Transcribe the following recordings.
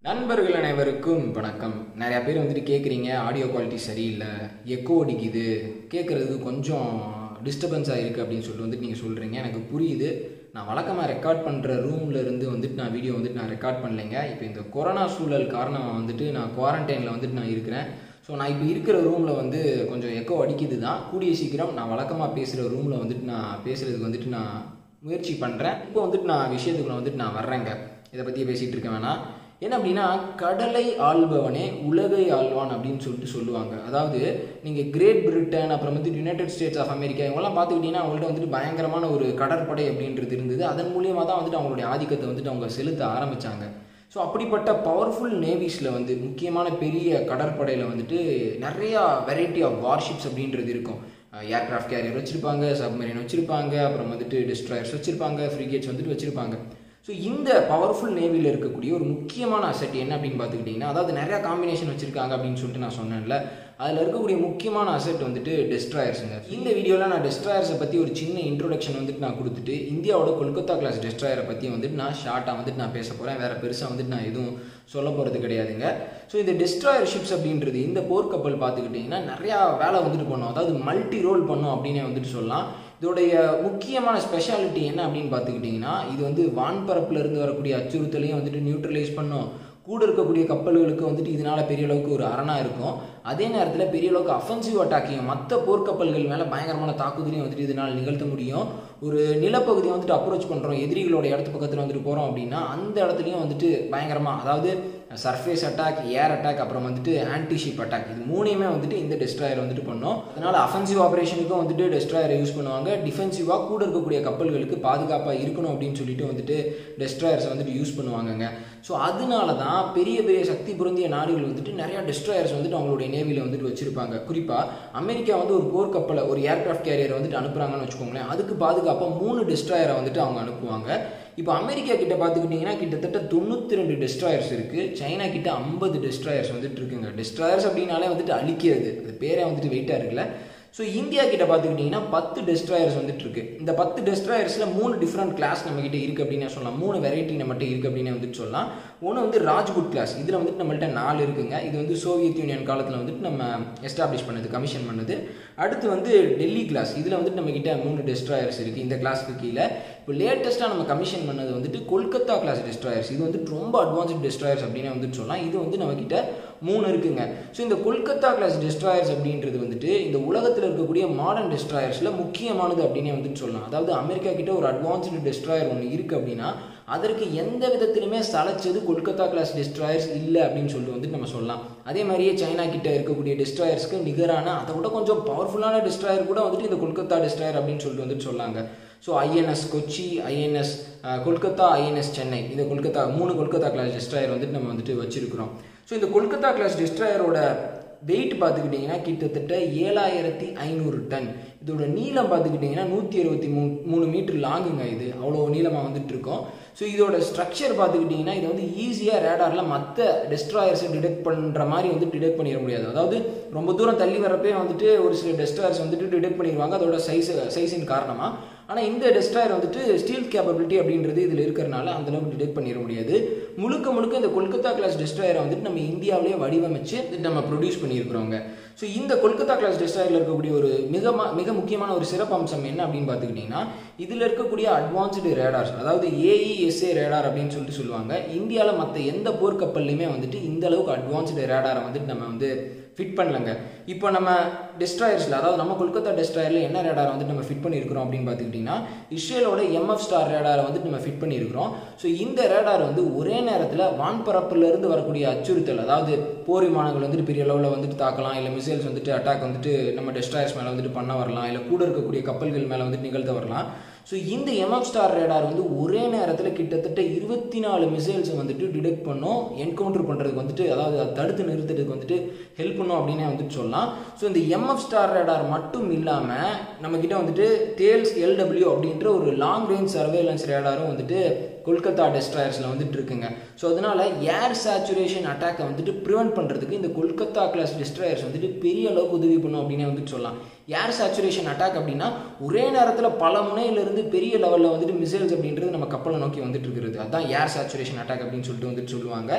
நண்பர்கள் அனைவருக்கும் வணக்கம் நிறையா பேர் வந்துட்டு கேட்குறீங்க ஆடியோ குவாலிட்டி சரியில்லை எக்கோ அடிக்குது கேட்குறதுக்கு கொஞ்சம் டிஸ்டர்பன்ஸாக இருக்குது அப்படின்னு சொல்லிட்டு வந்துட்டு நீங்கள் சொல்கிறீங்க எனக்கு புரியுது நான் வழக்கமாக ரெக்கார்ட் பண்ணுற ரூமில் இருந்து வந்துட்டு நான் வீடியோ வந்துட்டு நான் ரெக்கார்ட் பண்ணலைங்க இப்போ இந்த கொரோனா சூழல் காரணமாக வந்துட்டு நான் குவாரண்டைனில் வந்துட்டு நான் இருக்கிறேன் ஸோ நான் இப்போ இருக்கிற ரூமில் வந்து கொஞ்சம் எக்கோ அடிக்குது தான் கூடிய சீக்கிரம் நான் வழக்கமாக பேசுகிற ரூமில் வந்துட்டு நான் பேசுகிறதுக்கு வந்துட்டு நான் முயற்சி பண்ணுறேன் இப்போ வந்துட்டு நான் விஷயத்துக்குள்ள வந்துட்டு நான் வர்றேங்க இதை பற்றி பேசிகிட்டு இருக்க வேணாம் என்ன அப்படின்னா கடலை ஆள்பவனே உலகை ஆள்வான் அப்படின்னு சொல்லிட்டு சொல்லுவாங்க அதாவது நீங்கள் கிரேட் பிரிட்டன் அப்புறம் வந்து யுனைடெட் ஸ்டேட்ஸ் ஆஃப் அமெரிக்கா இவங்கெல்லாம் பார்த்துக்கிட்டிங்கன்னா அவங்கள்ட்ட வந்துட்டு பயங்கரமான ஒரு கடற்படை அப்படின்றது இருந்தது அதன் மூலியமாக தான் வந்துட்டு அவங்களுடைய ஆதிக்கத்தை வந்துட்டு அவங்க செலுத்த ஆரம்பித்தாங்க ஸோ அப்படிப்பட்ட பவர்ஃபுல் நேவிஸில் வந்து முக்கியமான பெரிய கடற்படையில் வந்துட்டு நிறையா வெரைட்டி ஆஃப் வார்ஷிப்ஸ் அப்படின்றது இருக்கும் ஏர்க்ராஃப்ட் கேரியர் வச்சுருப்பாங்க சப்மரீன் வச்சுருப்பாங்க அப்புறம் வந்துட்டு டிஸ்ட்ராயர்ஸ் வச்சுருப்பாங்க ஃப்ரிகேட்ஸ் வந்துட்டு வச்சுருப்பாங்க ஸோ இந்த பவர்ஃபுல் நேவியில் இருக்கக்கூடிய ஒரு முக்கியமான அசெட் என்ன அப்படின்னு பார்த்துக்கிட்டிங்கன்னா அதாவது நிறையா காம்பினேஷன் வச்சுருக்காங்க அப்படின்னு சொல்லிட்டு நான் சொன்னேன்ல அதில் இருக்கக்கூடிய முக்கியமான அசெட் வந்துட்டு டெஸ்ட்ராயர்ஸுங்க இந்த வீடியோவில் நான் டெஸ்ட்ராயர்ஸை பற்றி ஒரு சின்ன இன்ட்ரோடக்ஷன் வந்துட்டு நான் கொடுத்துட்டு இந்தியாவோட கொல்கத்தா கிளாஸ் டெஸ்ட்ராயரை பற்றி வந்துட்டு நான் ஷார்ட்டாக வந்துட்டு நான் பேச போகிறேன் வேறு பெருசாக வந்துட்டு நான் எதுவும் சொல்ல போகிறது கிடையாதுங்க ஸோ இந்த டெஸ்ட்ராயர் ஷிப்ஸ் அப்படின்றது இந்த போர்க்கப்பல் பார்த்துக்கிட்டிங்கன்னா நிறையா வேலை வந்துட்டு பண்ணோம் அதாவது மல்டி ரோல் பண்ணோம் அப்படின்னே வந்துட்டு சொல்லலாம் இதோடைய முக்கியமான ஸ்பெஷாலிட்டி என்ன அப்படின்னு பார்த்துக்கிட்டிங்கன்னா இது வந்து வான்பரப்பில் இருந்து வரக்கூடிய அச்சுறுத்தலையும் வந்துட்டு நியூட்ரலைஸ் பண்ணும் கூட இருக்கக்கூடிய கப்பல்களுக்கு வந்துட்டு இதனால் பெரிய அளவுக்கு ஒரு அரணாக இருக்கும் அதே நேரத்தில் பெரிய அளவுக்கு அஃபென்சிவ் அட்டாக்கையும் மற்ற போர்க்கப்பல்கள் மேலே பயங்கரமான தாக்குதலையும் வந்துட்டு இதனால் நிகழ்த்த முடியும் ஒரு நிலப்பகுதியை வந்துட்டு அப்ரோச் பண்ணுறோம் எதிரிகளோட இடத்து பக்கத்தில் வந்துட்டு போகிறோம் அப்படின்னா அந்த இடத்துலையும் வந்துட்டு பயங்கரமாக அதாவது சர்ஃபேஸ் அட்டாக் ஏர் அட்டாக் அப்புறம் வந்துட்டு ஆன்டிஷிப் அட்டாக் இது மூணையுமே வந்துட்டு இந்த டெஸ்ட்ராயர் வந்துட்டு பண்ணோம் அதனால் அஃபென்சிவ் ஆப்ரேஷனுக்கும் வந்துட்டு டெஸ்ட்ராயரை யூஸ் பண்ணுவாங்க டிஃபென்சிவாக கூட இருக்கக்கூடிய கப்பல்களுக்கு பாதுகாப்பாக இருக்கணும் அப்படின்னு சொல்லிட்டு வந்துட்டு டெஸ்ட்ராயர்ஸை வந்துட்டு யூஸ் பண்ணுவாங்கங்க ஸோ அதனால தான் பெரிய பெரிய சக்தி பொருந்திய நாடுகள் வந்துட்டு நிறையா டெஸ்ட்ராயர்ஸ் வந்துட்டு அவங்களுடைய நேவியில் வந்துட்டு வச்சிருப்பாங்க குறிப்பாக அமெரிக்கா வந்து ஒரு போர் கப்பலை ஒரு ஏர்கிராஃப்ட் கேரியரை வந்துட்டு அனுப்புகிறாங்கன்னு வச்சுக்கோங்களேன் அதுக்கு பாதுகாப்பாக மூணு டெஸ்ட்ராயரை வந்துட்டு அவங்க அனுப்புவாங்க இப்போ அமெரிக்கா கிட்ட பார்த்துக்கிட்டிங்கன்னா கிட்டத்தட்ட தொண்ணூற்றி ரெண்டு டெஸ்ட்ராயர்ஸ் இருக்குது சைனா கிட்ட ஐம்பது டெஸ்ட்ராயர்ஸ் வந்துட்டு இருக்குங்க டெஸ்ட்ராயர்ஸ் அப்படின்னாலே வந்துட்டு அழிக்கிறது அது பேரே வந்துட்டு வெயிட்டாக இருக்குல்ல ஸோ இந்தியா கிட்ட பார்த்துக்கிட்டிங்கன்னா பத்து டெஸ்ட்ராயர்ஸ் வந்துட்டு இருக்கு இந்த பத்து டெஸ்ட்ராயர்ஸில் மூணு டிஃப்ரெண்ட் கிளாஸ் நம்ம கிட்ட இருக்குது அப்படின்னு சொல்லலாம் மூணு வெரைட்டி நம்மகிட்ட இருக்குது அப்படின்னு வந்துட்டு சொல்லலாம் ஒன்று வந்து ராஜ்குட் கிளாஸ் இதில் வந்துட்டு நம்மள்ட்ட நாலு இருக்குங்க இது வந்து சோவியத் யூனியன் காலத்தில் வந்துட்டு நம்ம எஸ்டாப்ளிஷ் பண்ணது கமிஷன் பண்ணது அடுத்து வந்து டெல்லி கிளாஸ் இதில் வந்துட்டு நம்ம கிட்ட மூணு டெஸ்ட்ராயர்ஸ் இருக்குது இந்த கிளாஸ்க்கு கீழே இப்போ லேட்டஸ்ட்டாக நம்ம கமிஷன் பண்ணது வந்துட்டு கொல்கத்தா கிளாஸ் டெஸ்ட்ராயர்ஸ் இது வந்துட்டு ரொம்ப அட்வான்ஸ்ட் டெஸ்ட்ராயர்ஸ் அப்படின்னு வந்துட்டு சொல்லலாம் இது வந்து நம்ம கிட்ட மூணு இருக்குங்க ஸோ இந்த கொல்கத்தா கிளாஸ் டெஸ்ட்ராயர்ஸ் அப்படின்றது வந்துட்டு இந்த உலகத்தில் இருக்கக்கூடிய மாடர்ன் டெஸ்ட்ராயர்ஸில் முக்கியமானது அப்படின்னே வந்துட்டு சொல்லலாம் அதாவது அமெரிக்கா கிட்ட ஒரு அட்வான்ஸ்டு டெஸ்ட்ராயர் ஒன்று இருக்குது அப்படின்னா அதற்கு எந்த விதத்திலுமே சளைச்சது கொல்கத்தா கிளாஸ் டெஸ்ட்ராயர்ஸ் இல்லை அப்படின்னு சொல்லிட்டு வந்துட்டு நம்ம சொல்லலாம் அதே மாதிரியே சைனா கிட்ட இருக்கக்கூடிய டெஸ்ட்ராயர்ஸ்க்கு நிகரான அதை விட கொஞ்சம் பவர்ஃபுல்லான டெஸ்ட்ராயர் கூட வந்துட்டு இந்த கொல்கத்தா டெஸ்ட்ராயர் அப்படின்னு சொல்லிட்டு வந்துட்டு சொல்லாங்க so INS Kochi INS Kolkata INS Chennai இந்த கொல்கத்தா மூணு கொல்கத்தா கிளாஸ் டெஸ்ட்ராயர் வந்துட்டு நம்ம வந்துட்டு வச்சிருக்கிறோம் ஸோ இந்த கொல்கத்தா கிளாஸ் டெஸ்ட்ராயரோட வெயிட் பார்த்துக்கிட்டிங்கன்னா கிட்டத்தட்ட ஏழாயிரத்தி ஐநூறு டன் இதோட நீளம் பார்த்துக்கிட்டிங்கன்னா நூற்றி இருபத்தி மூணு மூணு மீட்டர் லாங்குங்க இது அவ்வளோ நீளமாக வந்துட்டு இருக்கோம் ஸோ இதோட ஸ்ட்ரக்சர் பார்த்துக்கிட்டிங்கன்னா இதை வந்து ஈஸியாக ரேடாரில் மற்ற டெஸ்ட்ராயர்ஸை டிடெக்ட் பண்ணுற மாதிரி வந்து டிடெக்ட் பண்ணிட முடியாது அதாவது ரொம்ப தூரம் தள்ளி வரப்பே வந்துட்டு ஒரு சில டெஸ்ட்ராயர்ஸ் வந்துட்டு டிடெக்ட் பண்ணிடுவாங்க அதோட சைஸ் சைஸின் காரணமாக ஆனால் இந்த டெஸ்ட்ராயர் வந்துட்டு ஸ்டீல் கேப்பபிலிட்டி அப்படின்றது இதில் இருக்கிறனால அந்தளவுக்கு டிடெக்ட் பண்ணிட முடியாது முழுக்க முழுக்க இந்த கொல்கத்தா கிளாஸ் டெஸ்ட்ராயரை வந்துட்டு நம்ம இந்தியாவிலேயே வடிவமைச்சு நம்ம ப்ரொடியூஸ் பண்ணியிருக்கிறோங்க ஸோ இந்த கொல்கத்தா கிளாஸ் டெஸ்ட்ராயரில் இருக்கக்கூடிய ஒரு மிக மிக முக்கியமான ஒரு சிறப்பு அம்சம் என்ன அப்படின்னு பார்த்துக்கிட்டிங்கன்னா இதில் இருக்கக்கூடிய அட்வான்ஸ்டு ரேடார்ஸ் அதாவது ஏஇஎஸ்ஏ ரேடார் அப்படின்னு சொல்லிட்டு சொல்லுவாங்க இந்தியாவில் மற்ற எந்த போர்க்கப்பல்லையுமே வந்துட்டு இந்த அளவுக்கு அட்வான்ஸ்டு ரேடாரை வந்துட்டு நம்ம வந்து ஃபிட் பண்ணலங்க இப்போ நம்ம டெஸ்ட்ராயர்ஸில் அதாவது நம்ம கொல்கத்தா டெஸ்ட்ராயரில் என்ன ரேடாரை வந்துட்டு நம்ம ஃபிட் பண்ணியிருக்கிறோம் அப்படின்னு பார்த்துக்கிட்டிங்கன்னா இஸ்ரேலோட எம்எஃப் ஸ்டார் ரேடாரை வந்துட்டு நம்ம ஃபிட் பண்ணியிருக்கிறோம் ஸோ இந்த ரேடார் வந்து ஒரே நேரத்தில் வான்பரப்புலேருந்து வரக்கூடிய அச்சுறுத்தல் அதாவது போர் விமானங்கள் வந்துட்டு பெரிய அளவில் வந்துட்டு தாக்கலாம் இல்லை மிசைல்ஸ் வந்துட்டு அட்டாக் வந்துட்டு நம்ம டெஸ்ட்ராயர்ஸ் மேலே வந்துட்டு பண்ண வரலாம் இல்லை கூட இருக்கக்கூடிய கப்பல்கள் மேலே வந்துட்டு நிகழ்த்த வரலாம் ஸோ இந்த எம்எஃப் ஸ்டார் ரேடார் வந்து ஒரே நேரத்தில் கிட்டத்தட்ட இருபத்தி நாலு மிசைல்ஸை வந்துட்டு டிடெக்ட் பண்ணும் என்கவுண்டர் பண்ணுறதுக்கு வந்துட்டு அதாவது அதை தடுத்து நிறுத்துறதுக்கு வந்துட்டு ஹெல்ப் பண்ணும் அப்படின்னே வந்துட்டு சொல்லலாம் ஸோ இந்த எம்எஃப் ஸ்டார் ரேடார் மட்டும் இல்லாமல் நம்மக்கிட்ட வந்துட்டு தேல்ஸ் எல்டபிள்யூ அப்படின்ற ஒரு லாங் ரேஞ்ச் சர்வேலன்ஸ் ரேடாரும் வந்துட்டு கொல்கத்தா டெஸ்ட்ராயர்ஸில் வந்துட்டு இருக்குங்க ஸோ அதனால் ஏர் சேச்சுரேஷன் அட்டாக்கை வந்துட்டு ப்ரிவெண்ட் பண்ணுறதுக்கு இந்த கொல்கத்தா கிளாஸ் டெஸ்ட்ராயர்ஸ் வந்துட்டு பெரிய அளவுக்கு உதவி பண்ணும் அப்படின்னே வந்துட்டு சொல்லலாம் ஏர் சேச்சுரேஷன் அட்டாக் அப்படின்னா ஒரே நேரத்தில் பல முனையிலிருந்து பெரிய லெவலில் வந்துட்டு மிசைல்ஸ் அப்படின்றது நம்ம கப்பலை நோக்கி வந்துட்டு இருக்கிறது அதுதான் ஏர் சேச்சுரேஷன் அட்டாக் அப்படின்னு சொல்லிட்டு வந்துட்டு சொல்லுவாங்க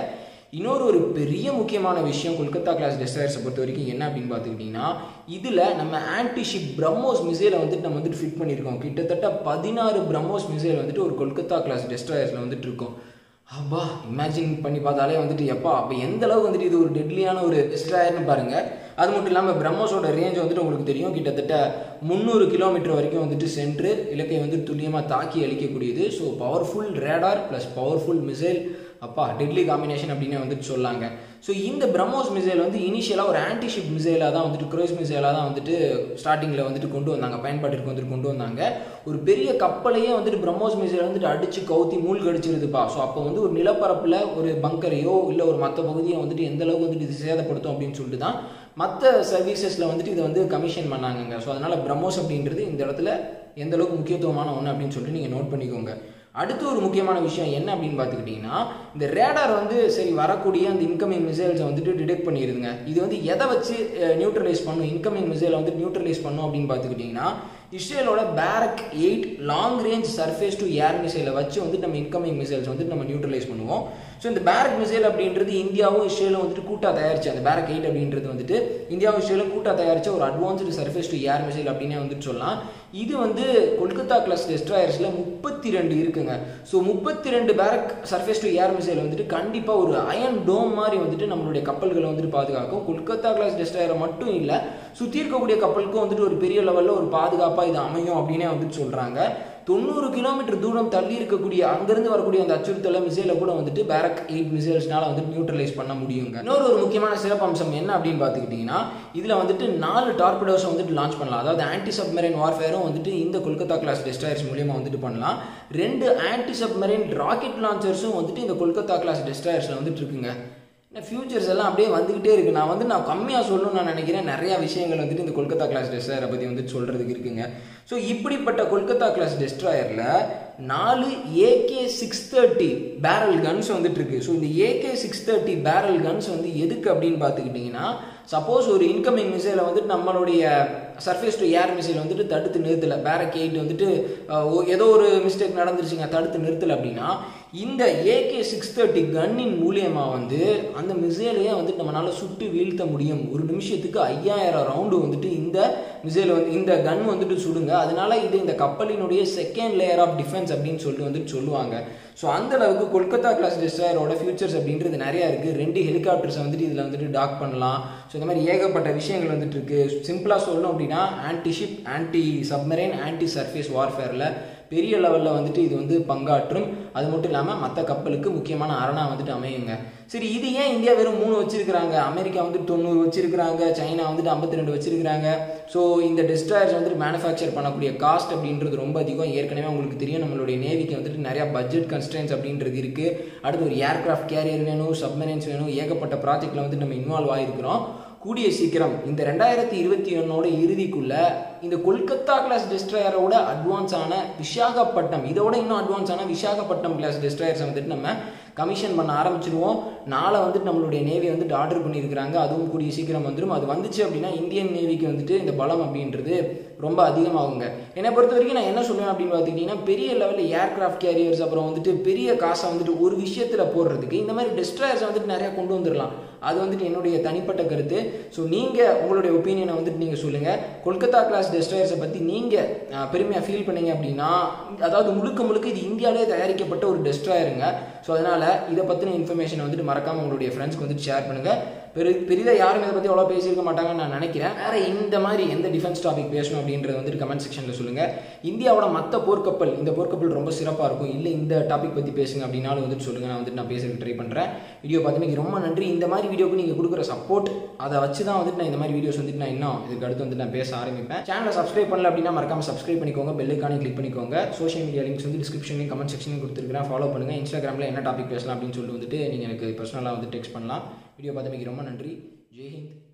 இன்னொரு ஒரு பெரிய முக்கியமான விஷயம் கொல்கத்தா கிளாஸ் டெஸ்ட்ராயர்ஸை பொறுத்த வரைக்கும் என்ன அப்படின்னு பார்த்துக்கிட்டிங்கன்னா இதில் நம்ம ஆன்டிஷிப் பிரம்மோஸ் மிசைலை வந்துட்டு நம்ம வந்துட்டு ஃபிட் பண்ணியிருக்கோம் கிட்டத்தட்ட பதினாறு பிரம்மோஸ் மிசைல் வந்துட்டு ஒரு கொல்கத்தா கிளாஸ் டெஸ்ட்ராயர்ஸில் வந்துட்டு இருக்கும் அப்பா இமேஜின் பண்ணி பார்த்தாலே வந்துட்டு எப்பா அப்போ எந்த அளவுக்கு வந்துட்டு இது ஒரு டெட்லியான ஒரு டெஸ்ட்ராயர்னு பாருங்கள் அது மட்டும் இல்லாமல் பிரம்மோஸோட ரேஞ்ச் வந்துட்டு உங்களுக்கு தெரியும் கிட்டத்தட்ட முந்நூறு கிலோமீட்டர் வரைக்கும் வந்துட்டு சென்று இலக்கை வந்து துல்லியமாக தாக்கி அளிக்கக்கூடியது so powerful radar plus powerful missile அப்பா டெட்லி காம்பினேஷன் அப்படின்னு வந்துட்டு சொல்லாங்க ஸோ இந்த பிரம்மோஸ் மிசைல் வந்து இனிஷியலாக ஒரு ஆன்டிஷிப் மிசைலாக தான் வந்துட்டு க்ரூஸ் மிசைலாக தான் வந்துட்டு ஸ்டார்டிங்கில் வந்துட்டு கொண்டு வந்தாங்க பயன்பாட்டிற்கு வந்துட்டு கொண்டு வந்தாங்க ஒரு பெரிய கப்பலையே வந்துட்டு பிரம்மோஸ் மிசைல் வந்துட்டு அடித்து கவுத்தி மூழ்கடிச்சிருதுப்பா ஸோ அப்போ வந்து ஒரு நிலப்பரப்பில் ஒரு பங்கரையோ இல்லை ஒரு மற்ற பகுதியை வந்துட்டு எந்த அளவுக்கு வந்துட்டு இது சேதப்படுத்தும் அப்படின்னு சொல்லிட்டு தான் மற்ற சர்வீசஸில் வந்துட்டு இதை வந்து கமிஷன் பண்ணாங்கங்க ஸோ அதனால் பிரம்மோஸ் அப்படின்றது இந்த இடத்துல எந்த அளவுக்கு முக்கியத்துவமான ஒன்று அப்படின்னு சொல்லிட்டு நீங்கள் நோட் பண்ணிக்கோங்க அடுத்து ஒரு முக்கியமான விஷயம் என்ன அப்படின்னு பார்த்துக்கிட்டிங்கன்னா இந்த ரேடார் வந்து சரி வரக்கூடிய அந்த இன்கமிங் மிசைல்ஸை வந்துட்டு டிடெக்ட் பண்ணிடுதுங்க இது வந்து எதை வச்சு நியூட்ரலைஸ் பண்ணும் இன்கமிங் மிசைலை வந்து நியூட்ரலைஸ் பண்ணும் அப்படின்னு பார்த்துக்கிட்டிங்கன்னா இஸ்ரேலோட Barak eight long range surface to air மிசைலை வச்சு வந்துட்டு நம்ம இன்கமிங் மிசைல்ஸ் வந்துட்டு நம்ம நியூட்ரலைஸ் பண்ணுவோம் ஸோ இந்த பேரக் மிசைல் அப்படின்றது இந்தியாவும் இஸ்ரேலும் வந்துட்டு கூட்டாக தயாரிச்சு அந்த பேரக் எயிட் அப்படின்றது வந்துட்டு இந்தியாவும் இஸ்ரேலும் கூட்டாக தயாரிச்ச ஒரு advanced surface to air missile அப்படின்னே வந்துட்டு சொல்லலாம் இது வந்து கொல்கத்தா கிளாஸ் டெஸ்ட்ராயர்ஸில் முப்பத்தி ரெண்டு இருக்குங்க ஸோ முப்பத்தி ரெண்டு Barak surface to air missile வந்துட்டு கண்டிப்பாக ஒரு அயன் டோம் மாதிரி வந்துட்டு நம்மளுடைய கப்பல்களை வந்துட்டு பாதுகாக்கும் கொல்கத்தா கிளாஸ் டெஸ்ட்ராயரை மட்டும் இல்லை சுற்றி இருக்கக்கூடிய கப்பலுக்கும் வந்துட்டு ஒரு பெரிய லெவலில் ஒரு பாதுகாப்பாக இது அமையும் அப்படின்னே வந்துட்டு சொல்கிறாங்க தொண்ணூறு கிலோமீட்டர் தூரம் தள்ளி இருக்கக்கூடிய அங்கேருந்து வரக்கூடிய அந்த அச்சுறுத்தலை மிசைலை கூட வந்துட்டு பேரக் எயிட் மிசைல்ஸ்னால வந்துட்டு நியூட்ரலைஸ் பண்ண முடியுங்க இன்னொரு ஒரு முக்கியமான சிறப்பம்சம் என்ன அப்படின்னு பார்த்துக்கிட்டிங்கன்னா இதில் வந்துட்டு நாலு டார்பிடோஸை வந்துட்டு லான்ச் பண்ணலாம் அதாவது ஆன்டி சப்மரைன் வார்ஃபேரும் வந்துட்டு இந்த கொல்கத்தா கிளாஸ் டெஸ்ட்ராயர்ஸ் மூலியமாக வந்துட்டு பண்ணலாம் ரெண்டு ஆன்டி சப்மரைன் ராக்கெட் லான்ச்சர்ஸும் வந்துட்டு இந்த கொல்கத்தா கிளாஸ் டெஸ்ட்ராயர்ஸில் வந்துட்டு இருக்குங்க என்ன ஃபியூச்சர்ஸ் எல்லாம் அப்படியே வந்துக்கிட்டே இருக்குது நான் வந்து நான் கம்மியாக சொல்லணும்னு நான் நினைக்கிறேன் நிறையா விஷயங்கள் வந்துட்டு இந்த கொல்கத்தா கிளாஸ் டெஸ்ட்ராயரை பற்றி வந்துட்டு சொல்கிறதுக்கு இருக்குங்க ஸோ இப்படிப்பட்ட கொல்கத்தா கிளாஸ் டெஸ்ட்ராயரில் நாலு AK six thirty barrel guns வந்துட்டு இருக்கு ஸோ இந்த AK six thirty barrel guns வந்து எதுக்கு அப்படின்னு பார்த்துக்கிட்டிங்கன்னா சப்போஸ் ஒரு இன்கமிங் மிசைலை வந்துட்டு நம்மளுடைய சர்ஃபேஸ் டு ஏர் மிசைல் வந்துட்டு தடுத்து நிறுத்தலை பேரக் எயிட் வந்துட்டு ஏதோ ஒரு மிஸ்டேக் நடந்துருச்சுங்க தடுத்து நிறுத்தலை அப்படின்னா இந்த ஏகே சிக்ஸ் தேர்ட்டி கன்னின் மூலியமாக வந்து அந்த மிசைலையே வந்துட்டு நம்மளால் சுட்டு வீழ்த்த முடியும் ஒரு நிமிஷத்துக்கு ஐயாயிரம் ரவுண்டு வந்துட்டு இந்த மிசைல் வந்து இந்த கன் வந்துட்டு சுடுங்க அதனால இது இந்த கப்பலினுடைய செகண்ட் லேயர் ஆஃப் டிஃபென்ஸ் அப்படின்னு சொல்லிட்டு வந்துட்டு சொல்லுவாங்க ஸோ அந்த அளவுக்கு கொல்கத்தா கிளாஸ் டெஸ்ட்ராயரோட ஃபியூச்சர்ஸ் அப்படின்றது நிறையா இருக்குது ரெண்டு ஹெலிகாப்டர்ஸை வந்துட்டு இதில் வந்துட்டு டாக் பண்ணலாம் ஸோ இந்த மாதிரி ஏகப்பட்ட விஷயங்கள் வந்துட்டு இருக்குது சிம்பிளாக சொல்லணும் அப்படின்னா anti ship anti submarine anti surface வார்ஃபேரில் பெரிய லெவலில் வந்துட்டு இது வந்து பங்காற்றும் அது மட்டும் இல்லாமல் மற்ற கப்பலுக்கு முக்கியமான அரணா வந்துட்டு அமையுங்க சரி இது ஏன் இந்தியா வெறும் மூணு வச்சிருக்கிறாங்க அமெரிக்கா வந்துட்டு தொண்ணூறு வச்சிருக்கிறாங்க சைனா வந்துட்டு ஐம்பத்தி ரெண்டு வச்சிருக்கிறாங்க ஸோ இந்த டெஸ்ட்ராயர்ஸ் வந்துட்டு மேனுஃபேக்சர் பண்ணக்கூடிய காஸ்ட் அப்படின்றது ரொம்ப அதிகம் ஏற்கனவே உங்களுக்கு தெரியும் நம்மளுடைய நேவிக்கு வந்துட்டு நிறையா பட்ஜெட் கன்ஸ்டன்ஸ் அப்படின்றது இருக்குது அடுத்து ஒரு ஏர்கிராஃப்ட் கேரியர் வேணும் சப்மரைன்ஸ் வேணும் ஏகப்பட்ட ப்ராஜெக்டில் வந்துட்டு நம்ம இன்வால்வ் ஆகிருக்கிறோம் கூடிய சீக்கிரம் இந்த ரெண்டாயிரத்தி இருபத்தி ஒன்னோட இறுதிக்குள்ள இந்த கொல்கத்தா கிளாஸ் டெஸ்ட்ராயரோட அட்வான்ஸான விசாகப்பட்டம் இதோட இன்னும் அட்வான்ஸான விசாகப்பட்டம் கிளாஸ் டெஸ்ட்ராயர்ஸை வந்துட்டு நம்ம கமிஷன் பண்ண ஆரம்பிச்சிருவோம் நாளை வந்துட்டு நம்மளுடைய நேவி வந்துட்டு ஆர்டர் பண்ணியிருக்கிறாங்க அதுவும் கூடிய சீக்கிரம் வந்துடும் அது வந்துச்சு அப்படின்னா இந்தியன் நேவிக்கு வந்துட்டு இந்த பலம் அப்படின்றது ரொம்ப அதிகமாகுங்க என்னை பொறுத்த வரைக்கும் நான் என்ன சொல்லுவேன் அப்படின்னு பார்த்துக்கிட்டிங்கன்னா பெரிய லெவலில் ஏர்கிராஃப்ட் கேரியர்ஸ் அப்புறம் வந்துட்டு பெரிய காசை வந்துட்டு ஒரு விஷயத்தில் போடுறதுக்கு இந்த மாதிரி டெஸ்ட்ராயர்ஸை வந்துட்டு நிறையா கொண்டு வந்துடலாம் அது வந்துட்டு என்னுடைய தனிப்பட்ட கருத்து ஸோ நீங்கள் உங்களுடைய ஒப்பீனியனை வந்துட்டு நீங்கள் சொல்லுங்கள் கொல்கத்தா கிளாஸ் டெஸ்ட்ராயர்ஸை பற்றி நீங்கள் பெருமையாக ஃபீல் பண்ணீங்க அப்படின்னா அதாவது முழுக்க முழுக்க இது இந்தியாவிலே தயாரிக்கப்பட்ட ஒரு டெஸ்ட்ராயருங்க ஸோ அதனால் இதை பற்றின இன்ஃபர்மேஷனை வந்துட்டு மறக்காமல் உங்களுடைய ஃப்ரெண்ட்ஸ்க்கு வந்துட்டு ஷேர் பண்ணுங்கள் பெரு பெரிதாக யாரும் இதை பற்றி அவ்வளோ பேசியிருக்க மாட்டாங்கன்னு நான் நினைக்கிறேன் வேறு இந்த மாதிரி எந்த டிஃபென்ஸ் டாபிக் பேசணும் அப்படின்றத வந்துட்டு கமெண்ட் செக்ஷனில் சொல்லுங்கள் இந்தியாவோட மற்ற போர்க்கப்பல் இந்த போர்க்கப்பல் ரொம்ப சிறப்பாக இருக்கும் இல்லை இந்த டாபிக் பற்றி பேசுங்க அப்படின்னாலும் வந்துட்டு சொல்லுங்கள் நான் வந்துட்டு நான் பேசுறதுக்கு ட்ரை பண்ணுறேன் வீடியோ பார்த்துமைக்கு ரொம்ப நன்றி இந்த மாதிரி வீடியோக்கு நீங்கள் கொடுக்குற சப்போர்ட் அதை வச்சு தான் வந்துட்டு நான் இந்த மாதிரி வீடியோஸ் வந்துட்டு நான் இன்னும் இதுக்கு அடுத்து வந்து நான் பேச ஆரம்பிப்பேன் சேனலை சப்ஸ்கிரைப் பண்ணல அப்படின்னா மறக்காம சப்ஸ்கிரைப் பண்ணிக்கோங்க பெல்லைக்கானே கிளிக் பண்ணிக்கோங்க சோஷியல் மீடியா லிங்க்ஸ் வந்து டிஸ்கிரிப்ஷன்லையும் கமெண்ட் செக்ஷனையும் கொடுத்துருக்கிறேன் ஃபாலோ பண்ணுங்கள் இன்ஸ்டாகிராமில் என்ன டாபிக் பேசலாம் அப்படின்னு சொல்லிட்டு வந்துட்டு நீங்கள் எனக்கு பர்சனலாக வந்து டெக்ஸ்ட் பண்ணலாம் வீடியோ பார்த்தமைக்கு ரொம்ப நன்றி ஜெய் ஹிந்த்